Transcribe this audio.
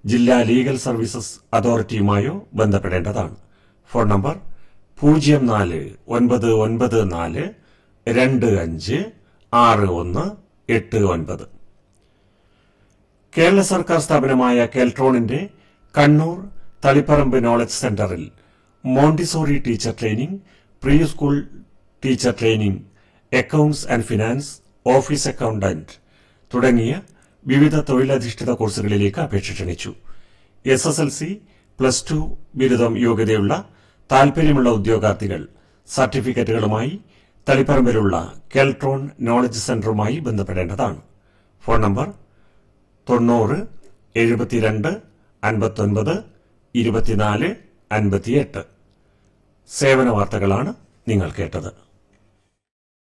ജില്ലാ legal services അതോറിറ്റിയുമായോ ബന്ധപ്പെടേണ്ടതാണ് ഫോൺ നമ്പർ പൂജ്യം നാല് ഒൻപത് ഒൻപത് നാല് രണ്ട് അഞ്ച് ആറ് ഒന്ന് എട്ട് ഒൻപത് കേരള സർക്കാർ സ്ഥാപനമായ കെൽട്രോണിന്റെ കണ്ണൂർ തളിപ്പറമ്പ് നോളജ് സെന്ററിൽ Montessori teacher training pre school teacher training accounts and finance office accountant തുടങ്ങിയ വിവിധ തൊഴിലധിഷ്ഠിത കോഴ്സുകളിലേക്ക് അപേക്ഷ ക്ഷണിച്ചു S S L C plus two ബിരുദം യോഗ്യതയുള്ള താൽപര്യമുള്ള ഉദ്യോഗാർത്ഥികൾ സർട്ടിഫിക്കറ്റുകളുമായി തളിപ്പറമ്പിലുള്ള കെൽട്രോൺ നോളജ് സെന്ററുമായി ബന്ധപ്പെടേണ്ടതാണ് ഫോൺ നമ്പർ തൊണ്ണൂറ് എഴുപത്തിരണ്ട് അൻപത്തൊൻപത് ഇരുപത്തിനാല് അൻപത്തിയെട്ട് സേവന വാർത്തകളാണ് നിങ്ങൾ കേട്ടത്